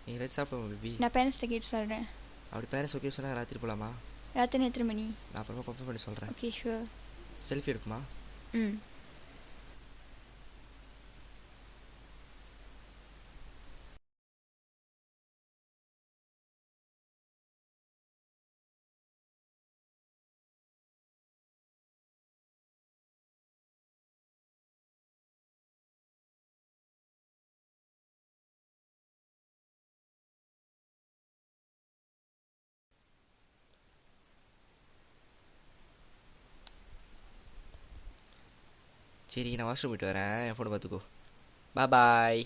எங்கேயாச்சும் சாப்பிடுவோம் பேபி நான் பேரண்ட்ஸ்ட்ட கேட்டு சொல்கிறேன் அப்படி பேரண்ட்ஸ் ஓகே சொன்னா ராத்திரி போகலாமா ராத்திரி எத்தனை மணி நான் அப்புறமா கன்ஃபார்ம் பண்ணி சொல்கிறேன் ஓகே ஷுவர் செல்ஃபி எடுக்குமா ம் சரி நான் வாஷ்ரூம் போயிட்டு வரேன் என் ஃபோனை பார்த்துக்கோ பா பாய்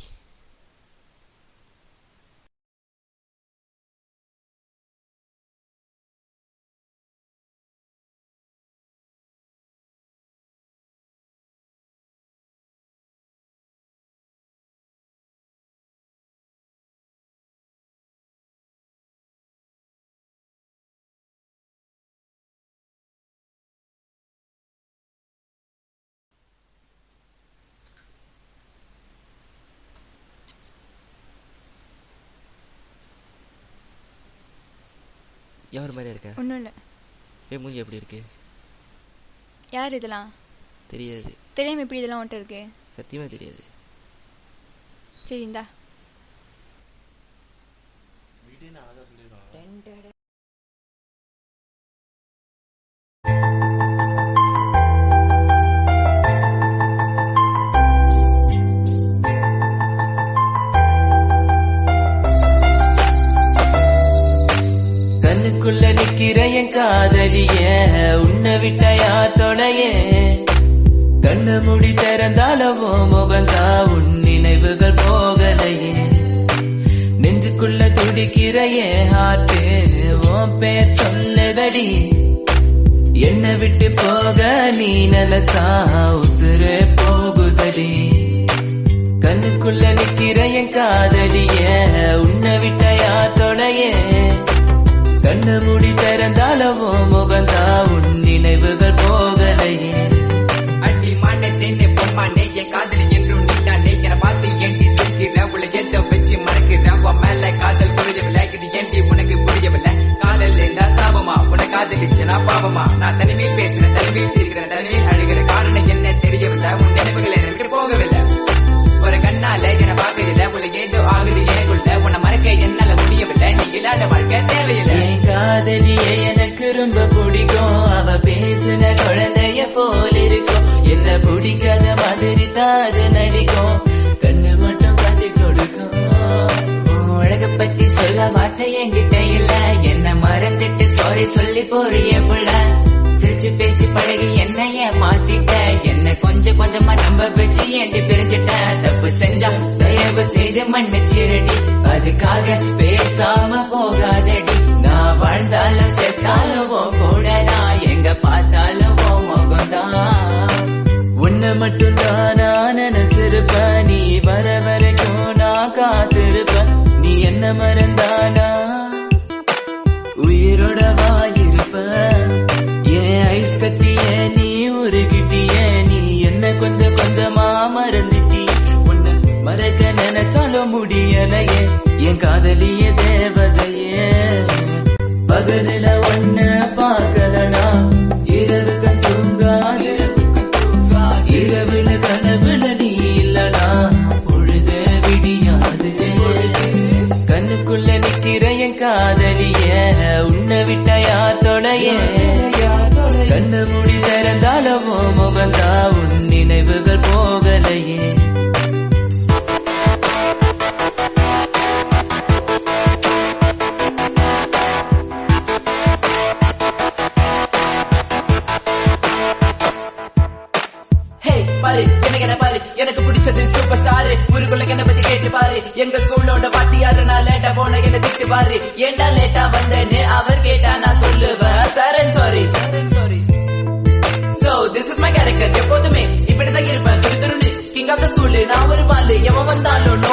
யார் மாதிரியா இருக்க ஒன்றும் இல்லை ஏ மூஞ்சி எப்படி இருக்கு யார் இதெல்லாம் தெரியாது தெரியாமல் எப்படி இதெல்லாம் வந்துட்டு இருக்கு சத்தியமா தெரியாது சரி இந்தா கண்ணுக்குள்ள நிக்கிற என் காதலிய உன்னை விட்ட யார் தொடைய கண்ணு முடி திறந்தாலவோ முகந்தா உன் நினைவுகள் போகலையே நெஞ்சுக்குள்ள துடிக்கிற என் ஹார்ட்டு உன் பேர் சொன்னதடி என்னை விட்டு போக நீ நினைச்சா உசுறு போகுதடி கண்ணுக்குள்ள நிக்கிற என் காதலிய உன்னை விட்ட யார் தொடைய கண்ணு மூடி திறந்தாலவோ முகந்தா உன் நினைவுகள் போகலையே அடி மானே தேனே பொம்மானே என் காதலி என்றும் நீதானே என பார்த்து ஏண்டி சிரிக்கிற உள்ள எந்த வச்சு மறக்கிற உன் மேல காதல் புரியவில்லை இது ஏண்டி உனக்கு புரியவில்லை காதல் என்றா சாபமா உன காதலிச்சனா பாவமா நான் தனிமை பேசுறேன் தனிமை சிரிக்கிறேன் தனிமை அழுகிற காரணம் என்ன தெரியவில்லை உன் நினைவுகள் எனக்கு போகவில்லை ஒரு கண்ணால என பார்க்கவில்லை உள்ள ஏதோ ஆகுது எனக்குள்ள உன்னை மறக்க என்னால முடியவில்லை நீ இல்லாத வாழ்க்கை தேவையில்லை என் காதலிய எனக்கு ரொம்ப பிடிக்கும் அவ பேசுன குழந்தைய போல் இருக்கும் என்ன பிடிக்காத மாதிரி தாது நடிக்கும் கண்ணு மட்டும் காட்டி கொடுக்கும் உன் அழக பத்தி சொல்ல வார்த்தை என்கிட்ட இல்ல என்ன மறந்துட்டு சாரி சொல்லி போறிய புள்ள சிரிச்சு பேசி பழகி என்ன ஏமாத்திட்ட என்ன கொஞ்சம் கொஞ்சமா நம்ப வச்சு ஏண்டி பிரிஞ்சிட்ட தப்பு செஞ்சா தயவு செய்து மன்னிச்சிருடி அதுக்காக பேசாம போகாதடி நான் வாழ்ந்தாலும் செத்தாலும் உன் கூட நான் எங்க பார்த்தாலும் உன் முகம்தான் உன்னை மட்டும் தான் நான் நினைச்சிருப்பேன் நீ வர வரைக்கும் நான் காத்திருப்பேன் நீ என்ன மறந்தானா உயிரோட வாயிருப்ப ஏன் ஐஸ் கட்டிய நீ உருகிட்டிய நீ என்ன கொஞ்சம் கொஞ்சமா மறந்துட்டி உன்னை மறக்க நினைச்சாலும் முடியலையே என் காதலிய தேவதையே பகலில ஒன்ன பார்க்கலனா இரவுக்கு தூங்காது இரவுல கனவுல நீ இல்லனா பொழுது விடியாது கண்ணுக்குள்ள நிக்கிற என் காதலிய உன்னை விட்ட யார் தொடைய கண்ணு மூடி திறந்தாலவோ முகந்தா உன் நினைவுகள் போகலையே ஹே பாரு எனக்கு என்ன பாரு எனக்கு பிடிச்சது சூப்பர் ஸ்டார் ஊருக்குள்ள என்ன பத்தி கேட்டு பாரு எங்க ஸ்கூலோட பாட்டியாரு நான் லேட்டா போன என்ன திட்டு பாரு ஏண்டா லேட்டா வந்தேன்னு அவர் கேட்டா நான் சொல்லுவேன் Saran sorry sorry so this is my character எப்போதுமே இப்படிதான் இருப்பேன் திரு திருன்னு கிங் ஆஃப் த ஸ்கூல் நான் ஒரு பாலு எவன் வந்தாலும் no